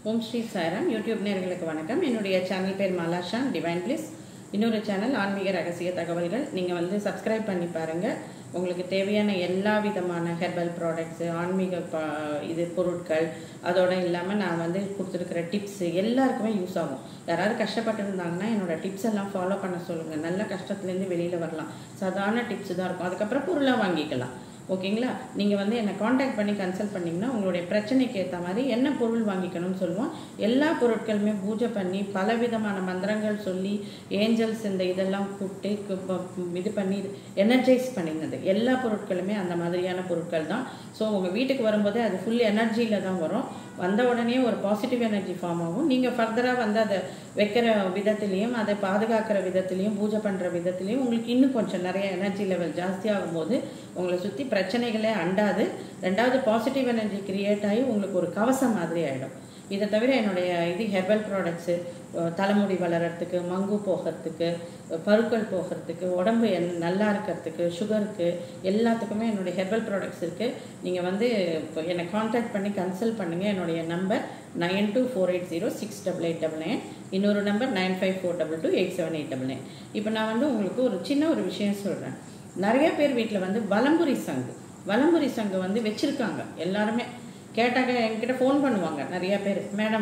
ஓம் Sri Sairam YouTube நேர்களுக்கு வணக்கம் என்னுடைய சேனல் பேர் மாலாஷா டிவைன் பிளிஸ் இன்னொரு சேனல் ஆன்மீக ரகசிய தகவல்கள் நீங்கள் வந்து சப்ஸ்கிரைப் பண்ணி பாருங்கள் உங்களுக்கு தேவையான எல்லா விதமான ஹெர்பல் ப்ராடக்ட்ஸு ஆன்மீக ப இது பொருட்கள் அதோட இல்லாமல் நான் வந்து கொடுத்துருக்கிற டிப்ஸு எல்லாருக்குமே யூஸ் ஆகும் யாராவது கஷ்டப்பட்டு இருந்தாங்கன்னா என்னோட டிப்ஸ் எல்லாம் ஃபாலோ பண்ண சொல்லுங்கள் நல்ல கஷ்டத்துலேருந்து வெளியில் வரலாம் சாதாரண டிப்ஸ் தான் இருக்கும் அதுக்கப்புறம் பொருளாக வாங்கிக்கலாம் ஓகேங்களா நீங்கள் வந்து என்னை காண்டாக்ட் பண்ணி கன்சல்ட் பண்ணிங்கன்னா உங்களுடைய பிரச்சனைக்கு ஏற்ற மாதிரி என்ன பொருள் வாங்கிக்கணும்னு சொல்லுவோம் எல்லா பொருட்களுமே பூஜை பண்ணி பலவிதமான மந்திரங்கள் சொல்லி ஏஞ்சல்ஸ் இந்த இதெல்லாம் கூப்பிட்டு கு- ப- இது பண்ணி எனர்ஜைஸ் பண்ணினது எல்லா பொருட்களுமே அந்த மாதிரியான பொருட்கள் தான் ஸோ உங்கள் வீட்டுக்கு வரும்போதே அது ஃபுல் எனர்ஜியில் தான் வரும் வந்த உடனே ஒரு பாசிட்டிவ் எனர்ஜி ஃபார்ம் ஆகும் நீங்கள் ஃபர்தராக வந்து அதை வைக்கிற விதத்துலேயும் அதை பாதுகாக்கிற விதத்துலேயும் பூஜை பண்ணுற விதத்துலேயும் உங்களுக்கு இன்னும் கொஞ்சம் நிறைய எனர்ஜி லெவல் ஜாஸ்தியாகும் போது உங்களை சுற்றி பிரச்சனைகளே அண்டாது ரெண்டாவது பாசிட்டிவ் எனர்ஜி கிரியேட் ஆகி உங்களுக்கு ஒரு கவசம் மாதிரி ஆகிடும் இதை தவிர என்னுடைய இது ஹெர்பல் ப்ராடக்ட்ஸு தலைமுடி வளர்கிறதுக்கு மங்கு போகிறதுக்கு பருக்கள் போகிறதுக்கு உடம்பு என் நல்லா இருக்கிறதுக்கு சுகருக்கு எல்லாத்துக்குமே என்னுடைய ஹெர்பல் ப்ராடக்ட்ஸ் இருக்குது நீங்கள் வந்து இப்போ என்னை காண்டாக்ட் பண்ணி கன்சல்ட் பண்ணுங்கள் என்னுடைய number nine two four eight zero six double eight double nine இன்னொரு number nine five four double two eight seven eight double nine இப்போ நான் வந்து உங்களுக்கு ஒரு சின்ன ஒரு விஷயம் சொல்கிறேன் நிறைய பேர் வீட்டில் வந்து வலம்புரி சங்கு வலம்புரி சங்கு வந்து வச்சுருக்காங்க எல்லாருமே கேட்டாக்க என்கிட்ட ஃபோன் பண்ணுவாங்க நிறைய பேர் மேடம்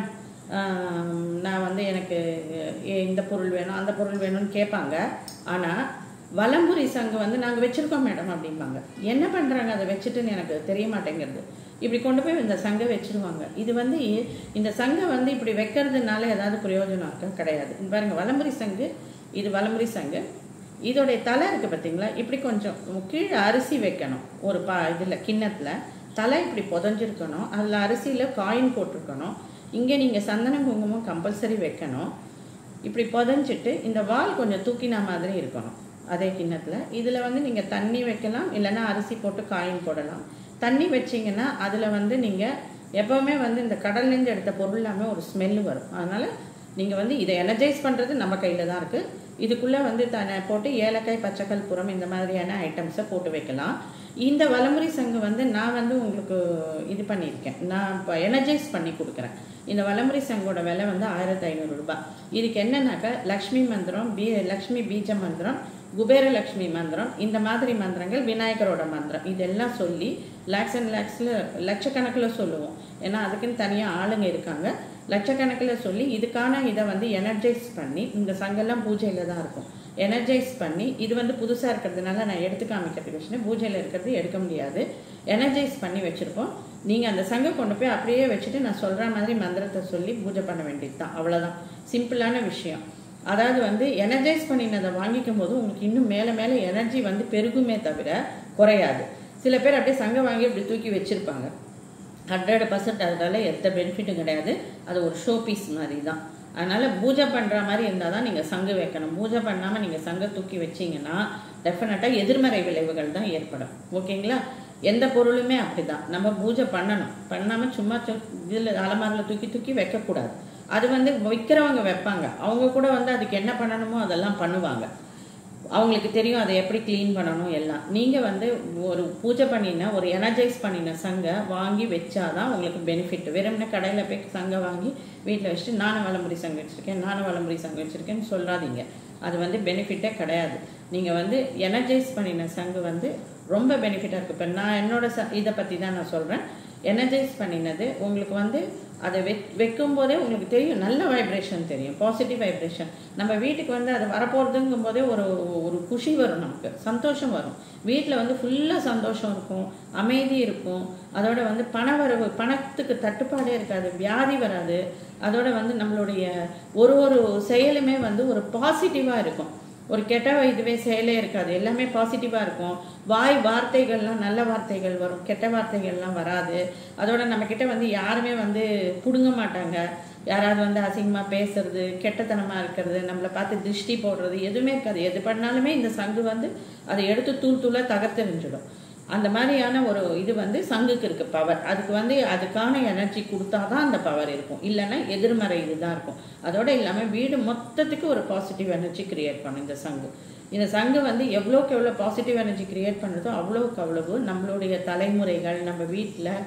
நான் வந்து எனக்கு எ- இந்த பொருள் வேணும் அந்த பொருள் வேணும்னு கேட்பாங்க ஆனால் வலம்புரி சங்கு வந்து நாங்கள் வச்சுருக்கோம் மேடம் அப்படிம்பாங்க என்ன பண்ணுறாங்க அதை வச்சுட்டுன்னு எனக்கு தெரிய மாட்டேங்கிறது இப்படி கொண்டு போய் இந்த சங்கை வச்சிருவாங்க இது வந்து இந்த சங்கை வந்து இப்படி வைக்கிறதுனால ஏதாவது பிரயோஜனம் இருக்கா கிடையாது இங்க பாருங்க வலம்புரி சங்கு இது வலம்புரி சங்கு இதோடைய தலை இருக்குது பார்த்தீங்களா இப்படி கொஞ்சம் கீழே அரிசி வைக்கணும் ஒரு பா இதில் கிண்ணத்தில் தலை இப்படி புதஞ்சிருக்கணும் அதில் அரிசியில் காயின் போட்டிருக்கணும் இங்கே நீங்கள் சந்தனம் குங்குமம் கம்பல்சரி வைக்கணும் இப்படி புதஞ்சிட்டு இந்த வால் கொஞ்சம் தூக்கின மாதிரி இருக்கணும் அதே கிண்ணத்தில் இதில் வந்து நீங்கள் தண்ணி வைக்கலாம் இல்லைன்னா அரிசி போட்டு காயின் போடலாம் தண்ணி வச்சிங்கன்னா அதில் வந்து நீங்கள் எப்போவுமே வந்து இந்த கடல்லேருந்து எடுத்த பொருள் எல்லாமே ஒரு ஸ்மெல்லு வரும் அதனால் நீங்கள் வந்து இதை எனர்ஜைஸ் பண்ணுறது நம்ம கையில் தான் இருக்குது இதுக்குள்ளே வந்து தன போட்டு ஏலக்காய் பச்சைக்கல் புறம் இந்த மாதிரியான ஐட்டம்ஸை போட்டு வைக்கலாம் இந்த வலமுறை சங்கு வந்து நான் வந்து உங்களுக்கு இது பண்ணியிருக்கேன் நான் இப்போ எனர்ஜைஸ் பண்ணி கொடுக்குறேன் இந்த வலமுறை சங்கோட விலை வந்து ஆயிரத்தி ஐநூறு ரூபாய் இதுக்கு என்னன்னாக்கா லக்ஷ்மி மந்திரம் பீ லக்ஷ்மி பீஜ மந்திரம் குபேரலக்ஷ்மி மந்திரம் இந்த மாதிரி மந்திரங்கள் விநாயகரோட மந்திரம் இதெல்லாம் சொல்லி லேக்ஸ் அண்ட் லேக்ஸில் லட்சக்கணக்கில் சொல்லுவோம் ஏன்னா அதுக்குன்னு தனியாக ஆளுங்க இருக்காங்க லட்சக்கணக்கில் சொல்லி இதுக்கான இதை வந்து எனர்ஜைஸ் பண்ணி இந்த சங்கெல்லாம் பூஜையில் தான் இருக்கும் எனர்ஜைஸ் பண்ணி இது வந்து புதுசாக இருக்கிறதுனால நான் எடுத்து காமிக்கிறதுக்கு வச்சுட்டு பூஜையில் இருக்கிறது எடுக்க முடியாது எனர்ஜைஸ் பண்ணி வச்சுருக்கோம் நீங்கள் அந்த சங்கை கொண்டு போய் அப்படியே வச்சுட்டு நான் சொல்கிற மாதிரி மந்திரத்தை சொல்லி பூஜை பண்ண வேண்டியது தான் அவ்வளோதான் சிம்பிளான விஷயம் அதாவது வந்து எனர்ஜைஸ் பண்ணினதை வாங்கிக்கும் போது உங்களுக்கு இன்னும் மேலே மேலே எனர்ஜி வந்து பெருகுமே தவிர குறையாது சில பேர் அப்படியே சங்கை வாங்கி இப்படி தூக்கி வச்சுருப்பாங்க ஹண்ட்ரட் பர்சன்ட் அதனால எந்த பெனிஃபிட்டும் கிடையாது அது ஒரு ஷோ பீஸ் மாதிரி தான் அதனால் பூஜை பண்ணுற மாதிரி இருந்தால் தான் நீங்கள் சங்கு வைக்கணும் பூஜை பண்ணாமல் நீங்கள் சங்கை தூக்கி வச்சீங்கன்னா டெஃபினட்டாக எதிர்மறை விளைவுகள் தான் ஏற்படும் ஓகேங்களா எந்த பொருளுமே அப்படிதான் நம்ம பூஜை பண்ணணும் பண்ணாமல் சும்மா இதில் அலமாரில் தூக்கி தூக்கி வைக்கக்கூடாது அது வந்து விற்கிறவங்க வைப்பாங்க அவங்க கூட வந்து அதுக்கு என்ன பண்ணணுமோ அதெல்லாம் பண்ணுவாங்க அவங்களுக்கு தெரியும் அதை எப்படி க்ளீன் பண்ணணும் எல்லாம் நீங்கள் வந்து ஒரு பூஜை பண்ணின ஒரு எனர்ஜைஸ் பண்ணின சங்கை வாங்கி வச்சாதான் உங்களுக்கு பெனிஃபிட் வெறும்னே கடையில் போய் சங்கை வாங்கி வீட்டில் வச்சுட்டு நானும் வலம்புரி சங்கம் வச்சுருக்கேன் நானும் வலம்புரி சங்கம் வச்சுருக்கேன்னு சொல்லாதீங்க அது வந்து பெனிஃபிட்டே கிடையாது நீங்கள் வந்து எனர்ஜைஸ் பண்ணின சங்கு வந்து ரொம்ப பெனிஃபிட்டாக இருக்குது இப்போ நான் என்னோட ச இதை பற்றி தான் நான் சொல்கிறேன் எனர்ஜைஸ் பண்ணினது உங்களுக்கு வந்து அதை வெ வைக்கும் போதே உங்களுக்கு தெரியும் நல்ல வைப்ரேஷன் தெரியும் பாசிட்டிவ் வைப்ரேஷன் நம்ம வீட்டுக்கு வந்து அது வரப்போகிறதுங்கும் போதே ஒரு ஒரு குஷி வரும் நமக்கு சந்தோஷம் வரும் வீட்டில் வந்து ஃபுல்லாக சந்தோஷம் இருக்கும் அமைதி இருக்கும் அதோட வந்து பண வரவு பணத்துக்கு தட்டுப்பாடே இருக்காது வியாதி வராது அதோட வந்து நம்மளுடைய ஒரு ஒரு செயலுமே வந்து ஒரு பாசிட்டிவாக இருக்கும் ஒரு கெட்ட இதுவே செயலே இருக்காது எல்லாமே பாசிட்டிவாக இருக்கும் வாய் வார்த்தைகள்லாம் நல்ல வார்த்தைகள் வரும் கெட்ட வார்த்தைகள்லாம் வராது அதோட நம்மக்கிட்ட வந்து யாருமே வந்து பிடுங்க மாட்டாங்க யாராவது வந்து அசிங்கமாக பேசுறது கெட்டத்தனமாக இருக்கிறது நம்மளை பார்த்து திருஷ்டி போடுறது எதுவுமே இருக்காது எது பண்ணாலுமே இந்த சங்கு வந்து அதை எடுத்து தூள் தூளாக தகர்த்தெறிஞ்சிடும் அந்த மாதிரியான ஒரு இது வந்து சங்குக்கு இருக்குது பவர் அதுக்கு வந்து அதுக்கான எனர்ஜி கொடுத்தா தான் அந்த பவர் இருக்கும் இல்லைன்னா எதிர்மறை இதுதான் இருக்கும் அதோட இல்லாமல் வீடு மொத்தத்துக்கு ஒரு பாசிட்டிவ் எனர்ஜி கிரியேட் பண்ணும் இந்த சங்கு இந்த சங்கு வந்து எவ்வளோக்கு எவ்வளோ பாசிட்டிவ் எனர்ஜி கிரியேட் பண்ணுறதோ அவ்வளோக்கு அவ்வளவு நம்மளுடைய தலைமுறைகள் நம்ம வீட்டில்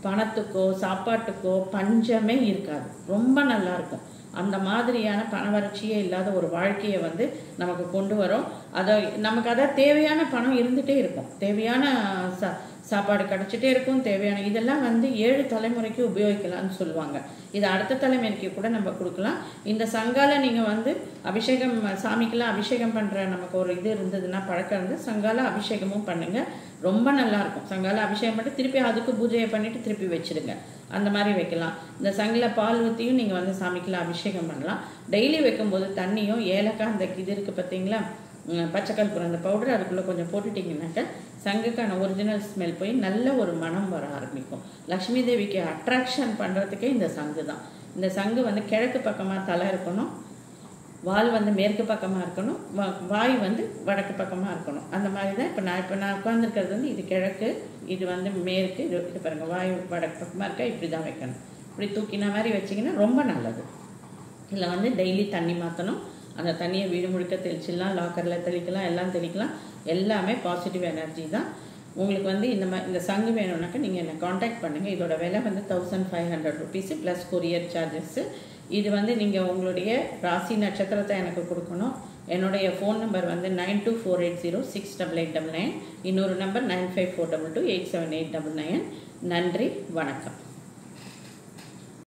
பணத்துக்கோ சாப்பாட்டுக்கோ பஞ்சமே இருக்காது ரொம்ப நல்லா இருக்கும் அந்த மாதிரியான பண வறட்சியே இல்லாத ஒரு வாழ்க்கையை வந்து நமக்கு கொண்டு வரும் அதை நமக்கு அதான் தேவையான பணம் இருந்துகிட்டே இருக்கும் தேவையான சா சாப்பாடு கிடச்சிட்டே இருக்கும் தேவையான இதெல்லாம் வந்து ஏழு தலைமுறைக்கு உபயோகிக்கலாம்னு சொல்லுவாங்க இது அடுத்த தலைமுறைக்கு கூட நம்ம கொடுக்கலாம் இந்த சங்கால நீங்கள் வந்து அபிஷேகம் சாமிக்கெல்லாம் அபிஷேகம் பண்ணுற நமக்கு ஒரு இது இருந்ததுன்னா பழக்கம் இருந்து சங்கால அபிஷேகமும் பண்ணுங்கள் ரொம்ப நல்லா இருக்கும் சங்கால அபிஷேகம் பண்ணிட்டு திருப்பி அதுக்கு பூஜையை பண்ணிட்டு திருப்பி வச்சிடுங்க அந்த மாதிரி வைக்கலாம் இந்த சங்கில் பால் ஊற்றியும் நீங்கள் வந்து சாமிக்கெல்லாம் அபிஷேகம் பண்ணலாம் டெய்லி வைக்கும்போது தண்ணியும் ஏலக்காய் அந்த இது இருக்குது பார்த்தீங்களா உம், பச்சைக்கற்பூரம் அந்த பவுடர் அதுக்குள்ளே கொஞ்சம் போட்டுட்டிங்கனாக்க சங்குக்கான ஒரிஜினல் ஸ்மெல் போய் நல்ல ஒரு மனம் வர ஆரம்பிக்கும் லக்ஷ்மி தேவிக்கு அட்ராக்ஷன் பண்ணுறதுக்கே இந்த சங்கு தான் இந்த சங்கு வந்து கிழக்கு பக்கமாக தலை இருக்கணும் வால் வந்து மேற்கு பக்கமாக இருக்கணும் வா- வாய் வந்து வடக்கு பக்கமாக இருக்கணும் அந்த மாதிரி தான் இப்போ நான் இப்போ நான் உட்காந்துருக்கிறது வந்து இது கிழக்கு இது வந்து மேற்கு இது இது பாருங்கள் வாய் வடக்கு பக்கமாக இருக்கா இப்படி தான் வைக்கணும் இப்படி தூக்கின மாதிரி வச்சிங்கன்னா ரொம்ப நல்லது இதில் வந்து டெய்லி தண்ணி மாற்றணும் அந்த தண்ணியை வீடு முழுக்க தெளிச்சிடலாம் லாக்கரில் தெளிக்கலாம் எல்லாம் தெளிக்கலாம் எல்லாமே பாசிட்டிவ் எனர்ஜி தான் உங்களுக்கு வந்து இந்த மாதிரி இந்த சங்கு வேணும்னாக்கா நீங்கள் என்னை காண்டாக்ட் பண்ணுங்கள் இதோட விலை வந்து thousand five hundred rupees plus courier charges இது வந்து நீங்கள் உங்களுடைய ராசி நட்சத்திரத்தை எனக்கு கொடுக்கணும் என்னுடைய ஃபோன் நம்பர் வந்து nine two four eight zero six double eight double nine இன்னொரு number nine five four double two eight seven eight double nine நன்றி வணக்கம்